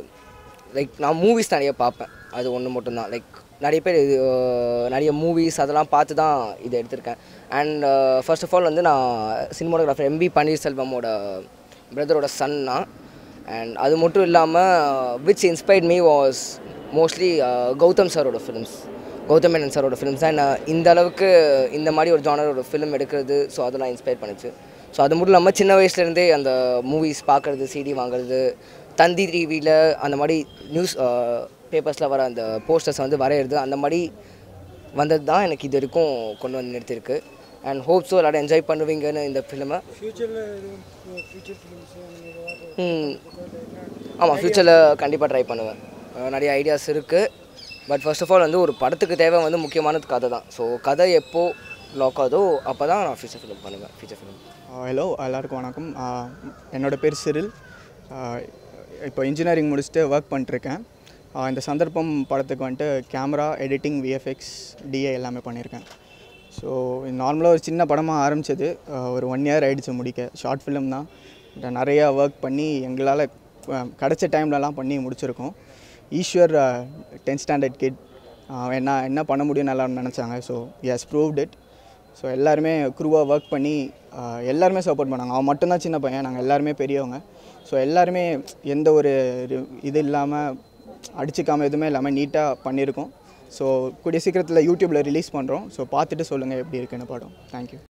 லைக் நான் மூவிஸ் நிறைய பார்ப்பேன் அது ஒன்று மட்டும்தான் லைக் நிறைய பேர் இது ஆஹ் நிறைய மூவிஸ் அதெல்லாம் பார்த்து தான் இதை எடுத்திருக்கேன் அண்ட் ஃபர்ஸ்ட் ஆஃப் ஆல் வந்து நான் சினிமாட்டோகிராஃபர் எம்பி பன்னீர்செல்வமோட பிரதரோட சன் தான் அண்ட் அது மட்டும் இல்லாமல் which inspired me was mostly Gautham சாரோட ஃபிலிம்ஸ் கௌதம் மேனன் சாரோட ஃபிலிம்ஸ் தான் நான் இந்த அளவுக்கு இந்த மாதிரி ஒரு ஜானரோட ஃபிலிம் எடுக்கிறது ஸோ அதெல்லாம் இன்ஸ்பயர் பண்ணுச்சு ஸோ அது மட்டும் இல்லாமல் சின்ன வயசுலேருந்தே அந்த மூவிஸ் பார்க்குறது சிடி வாங்குறது தந்தி டிவியில் அந்த மாதிரி நியூஸ் பேப்பர்ஸில் வர அந்த போஸ்டர்ஸ் வந்து வரைகிறது அந்த மாதிரி வந்தது தான் எனக்கு இது வரைக்கும் கொண்டு வந்து நிறுத்திருக்கு அண்ட் ஹோப் ஸோ எல்லாரும் என்ஜாய் பண்ணுவீங்கன்னு இந்த ஃபிலிமை
ஃப்யூச்சரில் எதுவும் ஃப்யூச்சர் ஃபிலிம்ஸ் ஏதாவது
ம் ஆமாம் ஃப்யூச்சரில் கண்டிப்பாக ட்ரை பண்ணுவேன் அஹ் நிறைய ஐடியாஸ் இருக்குது பட் ஃபர்ஸ்ட் ஆஃப் ஆல் வந்து ஒரு படத்துக்கு தேவை வந்து முக்கியமானது கதை தான் ஸோ கதை எப்போ லாக் ஆகுதோ அப்போ தான் நான் ஃபியூச்சர் ஃபிலிம் பண்ணுவேன் ஃபியூச்சர் ஃபிலிம்
ஹலோ எல்லாருக்கும் வணக்கம் ஆஹ் என்னோட பேர் சிரில் ஆஹ் இப்போ இன்ஜினியரிங் முடிச்சுட்டு ஒர்க் பண்ணிட்டுருக்கேன் ஆஹ் இந்த சந்தர்ப்பம் படத்துக்கு வந்துட்டு கேமரா எடிட்டிங் விஎஃப்எக்ஸ் டிஏ எல்லாமே பண்ணியிருக்கேன் ஸோ நார்மலாக ஒரு சின்ன படமாக ஆரம்பித்தது ஒரு ஒன் இயர் ஆயிடுச்சு முடிக்க ஷார்ட் ஃபிலிம் தான் இதில் நிறையா ஒர்க் பண்ணி எங்களால் கிடச்ச டைம்லலாம் பண்ணி முடிச்சிருக்கோம் ஈஸ்வர் டென்த் ஸ்டாண்டர்ட் கிட் என்ன என்ன பண்ண முடியும்னு எல்லாரும் நினச்சாங்க so yes proved it so எல்லாருமே குரூவாக ஒர்க் பண்ணி ஆஹ் எல்லாருமே சப்போர்ட் பண்ணாங்க அவன் மட்டும்தான் சின்ன பையன் நாங்கள் எல்லாருமே பெரியவங்க ஸோ எல்லாருமே எந்த ஒரு ரி- இது இல்லாமல் அடிச்சுக்காமல் எதுவுமே இல்லாமல் நீட்டாக பண்ணியிருக்கோம் ஸோ கூடிய சீக்கிரத்தில் யூடியூப்பில் ரிலீஸ் பண்ணுறோம் ஸோ பார்த்துட்டு சொல்லுங்கள் எப்படி இருக்குன்னு படம் தேங்க்யூ